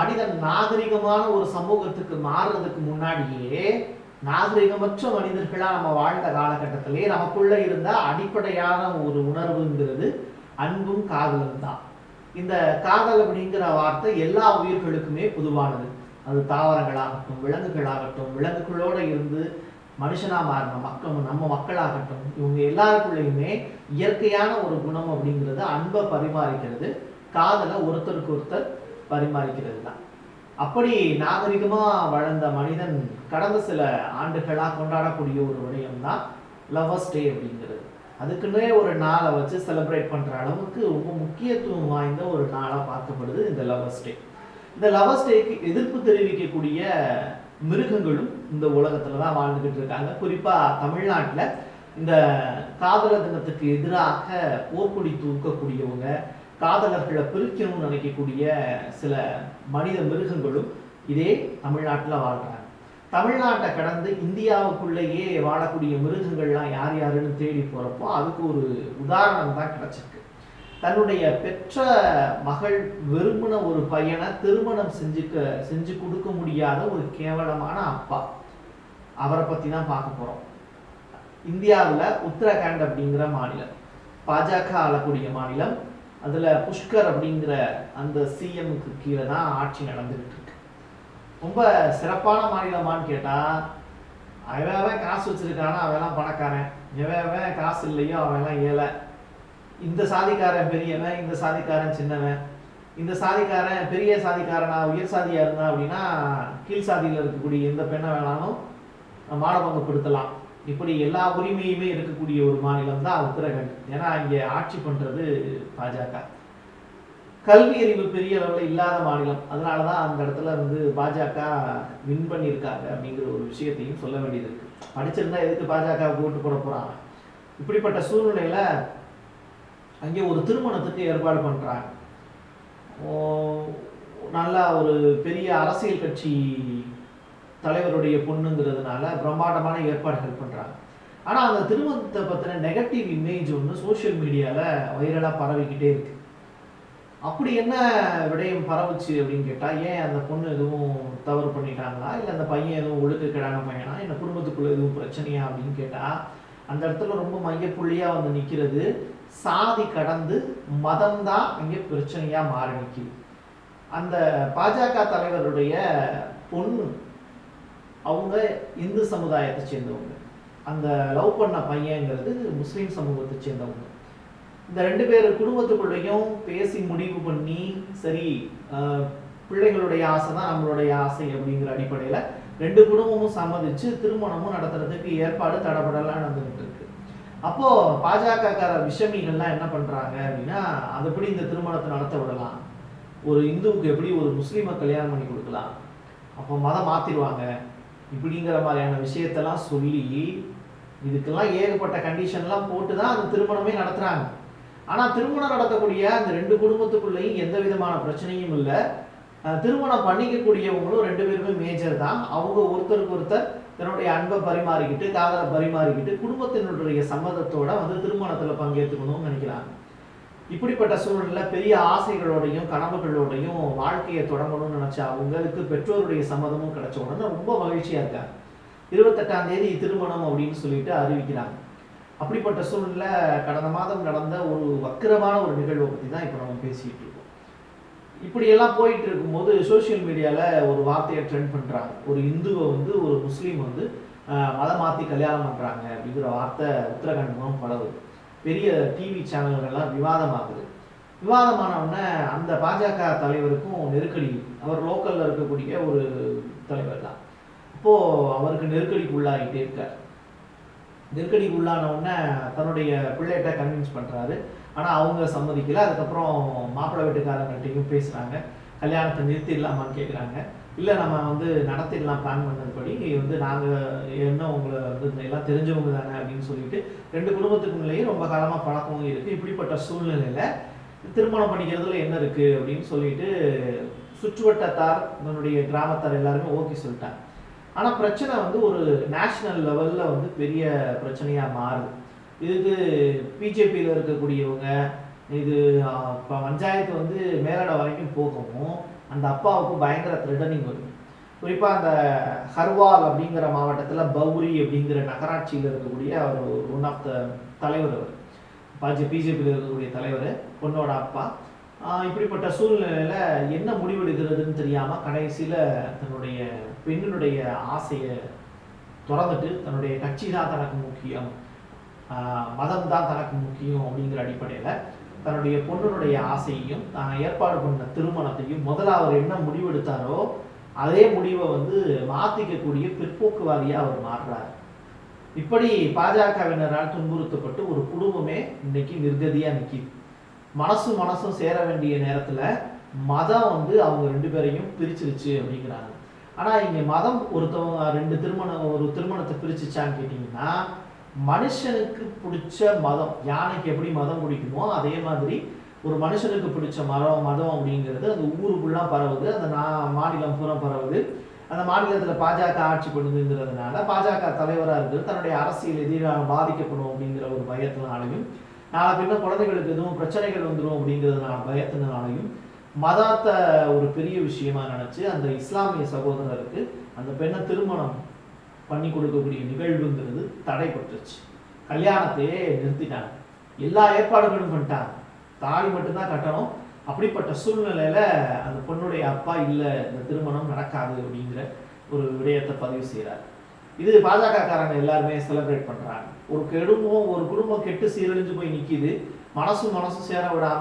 மனிதன் நாகரிகமான ஒரு சமூகத்துக்கு மாறுறதுக்கு முன்னாடியே நாகரிகமற்ற மனிதர்களா நம்ம வாழ்ந்த காலகட்டத்திலே நமக்குள்ள இருந்த அடிப்படையான ஒரு உணர்வுங்கிறது அன்பும் காதலும் தான் இந்த காதல் அப்படிங்கிற வார்த்தை எல்லா உயிர்களுக்குமே பொதுவானது அது தாவரங்களாகட்டும் விலங்குகளாகட்டும் விலங்குகளோட இருந்து மனுஷனா மாறின மக்கள் நம்ம மக்களாகட்டும் இவங்க எல்லாருக்குள்ளேயுமே இயற்கையான ஒரு குணம் அப்படிங்கிறது அன்பை பரிமாறிக்கிறது காதலை ஒருத்தருக்கு ஒருத்தர் பரிமாறிக்கிறது தான் அப்படி நாகரிகமா வளர்ந்த மனிதன் கடந்த சில ஆண்டுகளா கொண்டாடக்கூடிய ஒரு விடயம் தான் லவர்ஸ் டே அப்படிங்கிறது அதுக்குன்னே ஒரு நாளை வச்சு செலிப்ரேட் பண்ற அளவுக்கு ரொம்ப முக்கியத்துவம் வாய்ந்த ஒரு நாளா பார்க்கப்படுது இந்த லவர்ஸ் டே இந்த லவர்ஸ் டேக்கு எதிர்ப்பு தெரிவிக்கக்கூடிய மிருகங்களும் இந்த உலகத்துல தான் வாழ்ந்துகிட்டு இருக்காங்க குறிப்பா தமிழ்நாட்டுல இந்த காதலர் தினத்துக்கு எதிராக போர்க்கொடி தூக்கக்கூடியவங்க காதலர்களை பிரிக்கணும்னு நினைக்கக்கூடிய சில மனித மிருகங்களும் இதே தமிழ்நாட்டுல வாழ்றாங்க தமிழ்நாட்டை கடந்து இந்தியாவுக்குள்ளேயே வாழக்கூடிய மிருகங்கள்லாம் யார் யாருன்னு தேடி போறப்போ அதுக்கு ஒரு உதாரணம் தான் கிடைச்சிருக்கு தன்னுடைய பெற்ற மகள் விரும்பின ஒரு பையனை திருமணம் செஞ்சுக்க செஞ்சு கொடுக்க முடியாத ஒரு கேவலமான அப்பா அவரை பத்தி தான் பார்க்க போறோம் இந்தியாவுல உத்தரகாண்ட் அப்படிங்கிற மாநிலம் பாஜக ஆளக்கூடிய மாநிலம் அதுல புஷ்கர் அப்படிங்கிற அந்த சிஎம்க்கு கீழே தான் ஆட்சி நடந்துகிட்டு இருக்கு ரொம்ப சிறப்பான மாநிலமான்னு கேட்டா அவன் அவன் காசு வச்சிருக்கானா அவெல்லாம் பணக்காரன் எவன் அவன் காசு இல்லையோ அவன்லாம் ஏழை இந்த சாதிக்காரன் பெரியவன் இந்த சாதிக்காரன் சின்னவன் இந்த சாதிக்காரன் பெரிய சாதிக்காரனா உயர் சாதியா இருந்தா அப்படின்னா கீழ் சாதியில இருக்கக்கூடிய எந்த பெண்ணை வேணாலும் மானபங்கப்படுத்தலாம் இப்படி எல்லா உரிமையுமே இருக்கக்கூடிய ஒரு மாநிலம் தான் உத்தரகண்ட் ஏன்னா இங்க ஆட்சி பண்றது பாஜக கல்வி அறிவு பெரிய அளவில் இல்லாத மாநிலம் அதனால தான் அந்த இடத்துல வந்து பாஜக வின் பண்ணியிருக்காங்க அப்படிங்கிற ஒரு விஷயத்தையும் சொல்ல வேண்டியது இருக்கு படிச்சிருந்தா எதுக்கு பாஜக ஓட்டு போட போறாங்க இப்படிப்பட்ட சூழ்நிலையில அங்கே ஒரு திருமணத்துக்கு ஏற்பாடு பண்றாங்க ஓ, நல்லா ஒரு பெரிய அரசியல் கட்சி தலைவருடைய பொண்ணுங்கிறதுனால பிரம்மாண்டமான ஏற்பாடுகள் பண்றாங்க ஆனா அந்த திருமணத்தை பத்தின நெகட்டிவ் இமேஜ் ஒன்று சோஷியல் மீடியால வைரலா பரவிக்கிட்டே இருக்கு அப்படி என்ன விடயம் பரவுச்சு அப்படின்னு கேட்டா ஏன் அந்த பொண்ணு எதுவும் தவறு பண்ணிட்டாங்களா இல்லை அந்த பையன் எதுவும் ஒழுக்கக்கேடான பையனா இல்லை குடும்பத்துக்குள்ள எதுவும் பிரச்சனையா அப்படின்னு கேட்டா அந்த இடத்துல ரொம்ப மையப்புள்ளியா வந்து நிக்கிறது சாதி கடந்து மதம் தான் அங்கே பிரச்சனையா மாறி நிக்குது அந்த பாஜக தலைவருடைய பொண்ணு அவங்க இந்து சமுதாயத்தை சேர்ந்தவங்க அந்த லவ் பண்ண பையங்கிறது முஸ்லீம் சமூகத்தை சேர்ந்தவங்க இந்த ரெண்டு பேர் குடும்பத்துக்குள்ளேயும் பேசி முடிவு பண்ணி சரி ஆஹ், பிள்ளைகளுடைய ஆசை தான் நம்மளுடைய ஆசை அப்படிங்கிற அடிப்படையில ரெண்டு குடும்பமும் சம்மதிச்சு திருமணமும் நடத்துறதுக்கு ஏற்பாடு தடபடலாம் நடந்துகிட்டு இருக்கு அப்போ பாஜக கார விஷமிகள்லாம் என்ன பண்றாங்க அப்படின்னா அது எப்படி இந்த திருமணத்தை நடத்த விடலாம் ஒரு இந்துவுக்கு எப்படி ஒரு முஸ்லீமை கல்யாணம் பண்ணி கொடுக்கலாம் அப்போ மதம் மாத்திடுவாங்க இப்படிங்கிற மாதிரியான விஷயத்தெல்லாம் சொல்லி இதுக்கெல்லாம் ஏகப்பட்ட கண்டிஷன்லாம் போட்டு தான் அந்த திருமணமே நடத்துறாங்க ஆனா திருமணம் நடத்தக்கூடிய அந்த ரெண்டு குடும்பத்துக்குள்ளேயும் எந்த விதமான பிரச்சனையும் இல்லை அஹ் திருமணம் பண்ணிக்கக்கூடியவங்களும் ரெண்டு பேருமே மேஜர் தான் அவங்க ஒருத்தருக்கு ஒருத்தர் தன்னுடைய அன்பை பரிமாறிக்கிட்டு காதலை பரிமாறிக்கிட்டு குடும்பத்தினுடைய சம்மதத்தோட வந்து திருமணத்துல பங்கேற்றுக்கணும்னு நினைக்கிறாங்க இப்படிப்பட்ட சூழ்நிலை பெரிய ஆசைகளோடையும் கனவுகளோடையும் வாழ்க்கையை தொடங்கணும்னு நினைச்ச அவங்களுக்கு பெற்றோருடைய சம்மதமும் கிடைச்ச உடனே ரொம்ப மகிழ்ச்சியா இருக்காங்க இருபத்தெட்டாம் தேதி திருமணம் அப்படின்னு சொல்லிட்டு அறிவிக்கிறாங்க அப்படிப்பட்ட சூழ்நிலை கடந்த மாதம் நடந்த ஒரு வக்கிரமான ஒரு நிகழ்வை பத்தி தான் இப்போ நம்ம பேசிட்டு இருக்கோம் இப்படியெல்லாம் போயிட்டு இருக்கும்போது சோஷியல் மீடியால ஒரு வார்த்தையை ட்ரெண்ட் பண்றாங்க ஒரு இந்துவை வந்து ஒரு முஸ்லீம் வந்து ஆஹ், மதம் மாத்தி கல்யாணம் பண்றாங்க அப்படிங்கிற வார்த்தை உத்தரகாண்ட் மூலம் பரவுது பெரிய டிவி சேனல்கள்லாம் விவாதமாகுது விவாதமான உடனே அந்த பாஜக தலைவருக்கும் நெருக்கடி அவர் லோக்கல்ல இருக்கக்கூடிய ஒரு தலைவர் தான் அப்போ அவருக்கு நெருக்கடிக்கு உள்ளாகிட்டே இருக்கார் நெருக்கடிக்கு உள்ளான உடனே தன்னுடைய பிள்ளைகிட்ட கன்வின்ஸ் பண்றாரு ஆனா அவங்க சம்மதிக்கல அதுக்கப்புறம் மாப்பிள்ளை வீட்டுக்காரங்கள்ட்டையும் பேசுறாங்க கல்யாணத்தை நிறுத்திடலாமான்னு கேக்குறாங்க இல்ல நம்ம வந்து நடத்திடலாம் பிளான் பண்ணதுபடி வந்து நாங்க என்ன உங்களை வந்து எல்லாம் தெரிஞ்சவங்க தானே அப்படின்னு சொல்லிட்டு ரெண்டு குடும்பத்துக்குள்ளேயும் ரொம்ப காலமா பழக்கமும் இருக்கு இப்படிப்பட்ட சூழ்நிலையில திருமணம் பண்ணிக்கிறதுல என்ன இருக்கு அப்படின்னு சொல்லிட்டு சுற்றுவட்டத்தார் தன்னுடைய கிராமத்தார் எல்லாருமே ஓகே சொல்லிட்டாங்க ஆனா பிரச்சனை வந்து ஒரு நேஷனல் லெவல்ல வந்து பெரிய பிரச்சனையா மாறுது இதுக்கு பிஜேபியில் இருக்கக்கூடியவங்க இது ஆஹ், இப்ப பஞ்சாயத்து வந்து மேலிட வரைக்கும் போகவும் அந்த அப்பாவுக்கு பயங்கர த்ரெட்டனிங் வருது குறிப்பா அந்த ஹர்வால் அப்படிங்கிற மாவட்டத்துல பௌரி அப்படிங்கிற நகராட்சியில் இருக்கக்கூடிய அவர் ஒன் ஆஃப் த தலைவர் அவர் பாஜ பிஜேபியில் இருக்கக்கூடிய தலைவர் பொண்ணோட அப்பா ஆஹ் இப்படிப்பட்ட சூழ்நிலையில என்ன முடிவெடுக்கிறதுன்னு தெரியாம கடைசியில தன்னுடைய பெண்ணினுடைய ஆசையை திறந்துட்டு தன்னுடைய கட்சி தான் தனக்கு முக்கியம் ஆஹ் மதம் தான் தனக்கு முக்கியம் அப்படிங்கிற அடிப்படையில தன்னுடைய பொண்ணுடைய ஆசையையும் தான் ஏற்பாடு பண்ண திருமணத்தையும் முதல்ல அவர் என்ன முடிவெடுத்தாரோ அதே முடிவை வந்து மாத்திக்கக்கூடிய பிற்போக்குவாதியா அவர் மாறுறார் இப்படி பாஜகவினரால் துன்புறுத்தப்பட்டு ஒரு குடும்பமே இன்னைக்கு நிர்கதியா நிக்குது மனசு மனசும் சேர வேண்டிய நேரத்துல மதம் வந்து அவங்க ரெண்டு பேரையும் பிரிச்சிருச்சு அப்படிங்கிறாங்க ஆனா இங்க மதம் ஒருத்தவங்க ரெண்டு திருமணம் ஒரு திருமணத்தை பிரிச்சுச்சான்னு கேட்டீங்கன்னா மனுஷனுக்கு பிடிச்ச மதம் யானைக்கு எப்படி மதம் பிடிக்குமோ அதே மாதிரி ஒரு மனுஷனுக்கு பிடிச்ச மரம் மதம் அப்படிங்கிறது அந்த ஊருக்குள்ளா பரவுது அந்த நா- மாநிலம் பூரா பரவுது அந்த மாநிலத்துல பாஜக ஆட்சி பண்ணுதுங்கிறதுனால பாஜக தலைவரா இருக்கிறது தன்னுடைய அரசியல் எதிராக பாதிக்கப்படும் அப்படிங்கிற ஒரு பயத்தினாலையும் நாளை பின்ன குழந்தைகளுக்கு எதுவும் பிரச்சனைகள் வந்துடும் அப்படிங்கிறதுனால பயத்தினாலையும் மதத்தை ஒரு பெரிய விஷயமா நினைச்சு அந்த இஸ்லாமிய சகோதரருக்கு அந்த பெண்ணை திருமணம் பண்ணி கொடுக்கக்கூடிய நிகழ்வுங்கிறது தடைப்பட்டுருச்சு கல்யாணத்தையே நிறுத்திட்டாங்க எல்லா ஏற்பாடுகளும் பண்ணிட்டாங்க தாலி மட்டும்தான் கட்டணும் அப்படிப்பட்ட சூழ்நிலையில அந்த பொண்ணுடைய அப்பா இல்ல இந்த திருமணம் நடக்காது அப்படிங்கிற ஒரு விடயத்தை பதிவு செய்றாரு இது பாஜக காரங்க எல்லாருமே செலிப்ரேட் பண்றாங்க ஒரு குடும்பம் ஒரு குடும்பம் கெட்டு சீரழிஞ்சு போய் நிக்குது மனசும் மனசும் சேர விடாம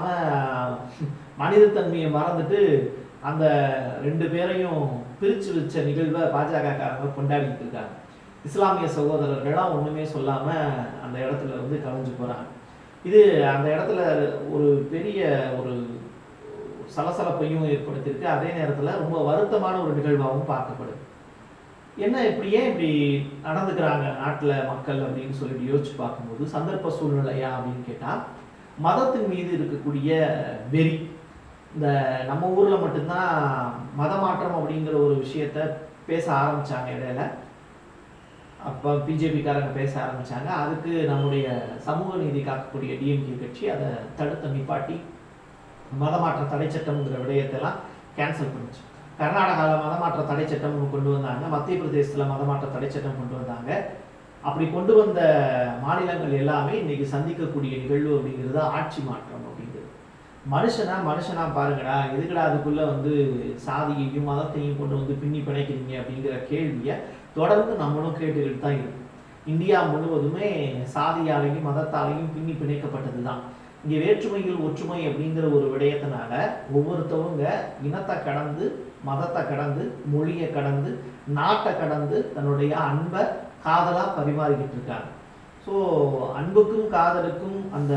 மனிதத்தன்மையை மறந்துட்டு அந்த ரெண்டு பேரையும் பிரிச்சு வச்ச நிகழ்வை பாஜக காரங்க கொண்டாடிட்டு இருக்காங்க இஸ்லாமிய சகோதரர்கள்லாம் ஒண்ணுமே சொல்லாம அந்த இடத்துல இருந்து கலைஞ்சு போறாங்க இது அந்த இடத்துல ஒரு பெரிய ஒரு சலசலப்பையும் ஏற்படுத்தியிருக்கு அதே நேரத்துல ரொம்ப வருத்தமான ஒரு நிகழ்வாகவும் பார்க்கப்படுது என்ன இப்படி ஏன் இப்படி நடந்துக்கிறாங்க நாட்டுல மக்கள் அப்படின்னு சொல்லிட்டு யோசிச்சு பார்க்கும்போது சந்தர்ப்ப சூழ்நிலையா அப்படின்னு கேட்டா மதத்தின் மீது இருக்கக்கூடிய வெறி இந்த நம்ம ஊர்ல மட்டும்தான் மத மாற்றம் அப்படிங்கிற ஒரு விஷயத்த பேச ஆரம்பிச்சாங்க இடையில அப்போ பிஜேபிக்காரங்க பேச ஆரம்பிச்சாங்க அதுக்கு நம்முடைய சமூக நீதி காக்கக்கூடிய டிஎம்கே கட்சி அதை தடுத்து நிப்பாட்டி மதமாற்ற தடை சட்டம்ங்கிற விடயத்தெல்லாம் கேன்சல் பண்ணுச்சு கர்நாடகாவில் மதமாற்ற தடை சட்டம் ஒண்ணு கொண்டு வந்தாங்க மத்திய பிரதேசத்தில் மதமாற்ற தடை சட்டம் கொண்டு வந்தாங்க அப்படி கொண்டு வந்த மாநிலங்கள் எல்லாமே இன்னைக்கு சந்திக்கக்கூடிய நிகழ்வு அப்படிங்கிறது ஆட்சி மாற்றம் அப்படிங்கிறது மனுஷனா மனுஷனா பாருங்கடா எதுக்குடா அதுக்குள்ள வந்து சாதியையும் மதத்தையும் கொண்டு வந்து பின்னி பிணைக்கிறீங்க அப்படிங்கிற கேள்வியை தொடர்ந்து நம்மளும் கேட்டுக்கிட்டு தான் இருக்கும் இந்தியா முழுவதுமே சாதியாலையும் மதத்தாலையும் பின்னி பிணைக்கப்பட்டது தான் இங்க வேற்றுமையில் ஒற்றுமை அப்படிங்கிற ஒரு விடயத்தினால ஒவ்வொருத்தவங்க இனத்தை கடந்து மதத்தை கடந்து மொழியை கடந்து நாட்டை கடந்து தன்னுடைய அன்பை காதலா பரிமாறிக்கிட்டு இருக்காங்க ஸோ அன்புக்கும் காதலுக்கும் அந்த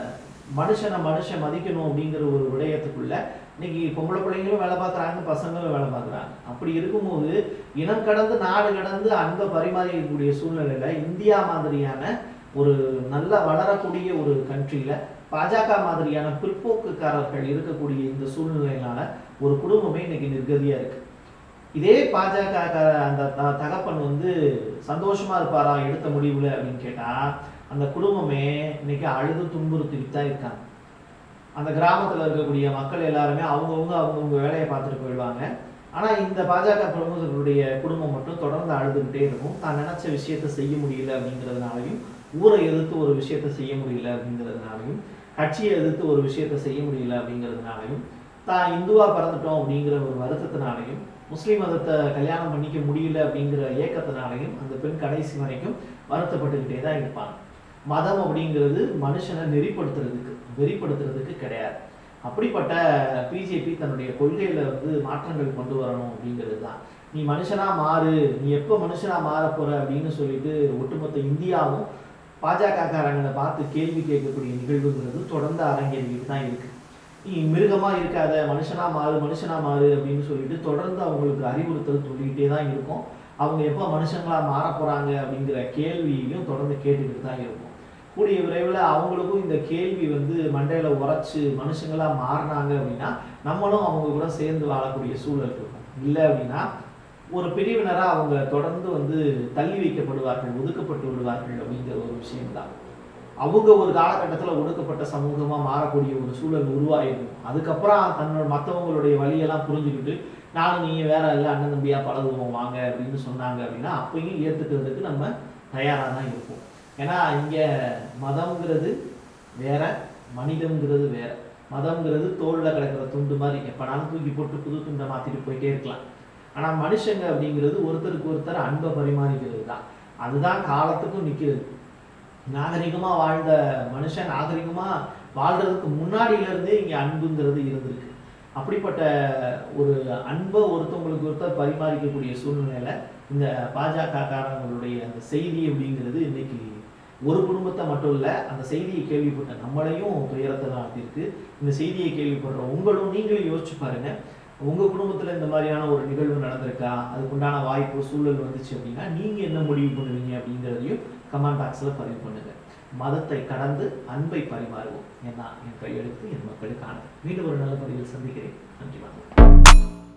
மனுஷனை மனுஷன் மதிக்கணும் அப்படிங்கிற ஒரு விடயத்துக்குள்ள இன்னைக்கு பொம்பளை பிள்ளைங்களும் வேலை பார்க்குறாங்க பசங்களும் வேலை பார்க்குறாங்க அப்படி இருக்கும்போது இனம் கடந்து நாடு கடந்து அன்பை பரிமாறிக்கக்கூடிய சூழ்நிலையில இந்தியா மாதிரியான ஒரு நல்ல வளரக்கூடிய ஒரு கண்ட்ரியில பாஜக மாதிரியான பிற்போக்குக்காரர்கள் இருக்கக்கூடிய இந்த சூழ்நிலையினால ஒரு குடும்பமே இன்னைக்கு நிர்கதியா இருக்கு இதே பாஜக க- அந்த த- தகப்பன் வந்து சந்தோஷமா இருப்பாரா எடுத்த முடிவுல அப்படின்னு கேட்டா அந்த குடும்பமே இன்னைக்கு அழுது துன்புறுத்திட்டு தான் இருக்காங்க அந்த கிராமத்துல இருக்கக்கூடிய மக்கள் எல்லாருமே அவங்கவுங்க அவங்கவுங்க வேலையை பார்த்துட்டு போயிடுவாங்க ஆனா இந்த பாஜக பிரமுகர்களுடைய குடும்பம் மட்டும் தொடர்ந்து அழுதுகிட்டே இருக்கும் தான் நினைச்ச விஷயத்த செய்ய முடியல அப்படிங்கிறதுனாலையும் ஊரை எதிர்த்து ஒரு விஷயத்த செய்ய முடியல அப்படிங்கிறதுனாலையும் கட்சியை எதிர்த்து ஒரு விஷயத்த செய்ய முடியல அப்படிங்கிறதுனாலையும் தான் இந்துவா பிறந்துட்டோம் அப்படிங்கிற ஒரு வருத்தத்தினாலையும் முஸ்லீம் மதத்தை கல்யாணம் பண்ணிக்க முடியல அப்படிங்கிற ஏக்கத்தினாலையும் அந்த பெண் கடைசி வரைக்கும் வருத்தப்பட்டுக்கிட்டே தான் இருப்பாங்க மதம் அப்படிங்கிறது மனுஷனை நெறிப்படுத்துறதுக்கு வெறிப்படுத்துறதுக்கு கிடையாது அப்படிப்பட்ட பிஜேபி தன்னுடைய கொள்கையில வந்து மாற்றங்கள் கொண்டு வரணும் அப்படிங்கிறது தான் நீ மனுஷனா மாறு நீ எப்போ மனுஷனா மாற போற அப்படின்னு சொல்லிட்டு ஒட்டுமொத்த இந்தியாவும் பாஜக காரங்களை பார்த்து கேள்வி கேட்கக்கூடிய நிகழ்வுங்கிறது தொடர்ந்து அரங்கேறிக்கிட்டு தான் இருக்கு நீ மிருகமா இருக்காத மனுஷனா மாறு மனுஷனா மாறு அப்படின்னு சொல்லிட்டு தொடர்ந்து அவங்களுக்கு அறிவுறுத்தல் சொல்லிக்கிட்டே தான் இருக்கும் அவங்க எப்போ மனுஷங்களா மாற போறாங்க அப்படிங்கிற கேள்வியையும் தொடர்ந்து கேட்டுக்கிட்டு தான் இருக்கும் கூடிய விரைவில் அவங்களுக்கும் இந்த கேள்வி வந்து மண்டையில உரைச்சு மனுஷங்களா மாறினாங்க அப்படின்னா நம்மளும் அவங்க கூட சேர்ந்து வாழக்கூடிய சூழல் இருக்கும் இல்லை அப்படின்னா ஒரு பிரிவினரா அவங்க தொடர்ந்து வந்து தள்ளி வைக்கப்படுவார்கள் ஒதுக்கப்பட்டு விடுவார்கள் அப்படிங்கிற ஒரு விஷயம்தான் அவங்க ஒரு காலகட்டத்தில் ஒடுக்கப்பட்ட சமூகமா மாறக்கூடிய ஒரு சூழல் உருவாயிருக்கும் அதுக்கப்புறம் தன்னோட மற்றவங்களுடைய வழியெல்லாம் புரிஞ்சுக்கிட்டு நானும் நீங்க வேற இல்லை அண்ணன் தம்பியா பழகுவோம் வாங்க அப்படின்னு சொன்னாங்க அப்படின்னா அப்பயும் ஏத்துக்கிறதுக்கு நம்ம தயாரா தான் இருப்போம் ஏன்னா இங்க மதம்ங்கிறது வேற மனிதம்ங்கிறது வேற மதம்ங்கிறது தோல்ல கிடக்கிற துண்டு மாதிரி எப்பனாலும் தூக்கி போட்டு புது துண்டை மாத்திட்டு போயிட்டே இருக்கலாம் ஆனா மனுஷங்க அப்படிங்கிறது ஒருத்தருக்கு ஒருத்தர் அன்பை பரிமாறிக்கிறது தான் அதுதான் காலத்துக்கும் நிக்கிறது நாகரிகமா வாழ்ந்த மனுஷன் நாகரிகமா வாழ்றதுக்கு முன்னாடியில இருந்தே இங்க அன்புங்கிறது இருந்திருக்கு அப்படிப்பட்ட ஒரு அன்பை ஒருத்தவங்களுக்கு ஒருத்தர் பரிமாறிக்கக்கூடிய சூழ்நிலையில இந்த பாஜக காரங்களுடைய அந்த செய்தி அப்படிங்கிறது இன்னைக்கு ஒரு குடும்பத்தை மட்டும் இல்ல அந்த செய்தியை கேள்விப்பட்ட நம்மளையும் துயரத்தை நடத்தியிருக்கு இந்த செய்தியை கேள்விப்படுற உங்களும் நீங்களும் யோசிச்சு பாருங்க உங்க குடும்பத்துல இந்த மாதிரியான ஒரு நிகழ்வு நடந்திருக்கா அதுக்குண்டான வாய்ப்பு சூழல் வந்துச்சு அப்படின்னா நீங்க என்ன முடிவு பண்ணுவீங்க அப்படிங்கிறதையும் கமெண்ட் பாக்ஸ்ல பதிவு பண்ணுங்க மதத்தை கடந்து அன்பை பரிமாறுவோம் ஏன்னா என் கையெழுத்து என் மக்களுக்கானது மீண்டும் ஒரு நல்ல பதிவில் சந்திக்கிறேன் நன்றி வணக்கம்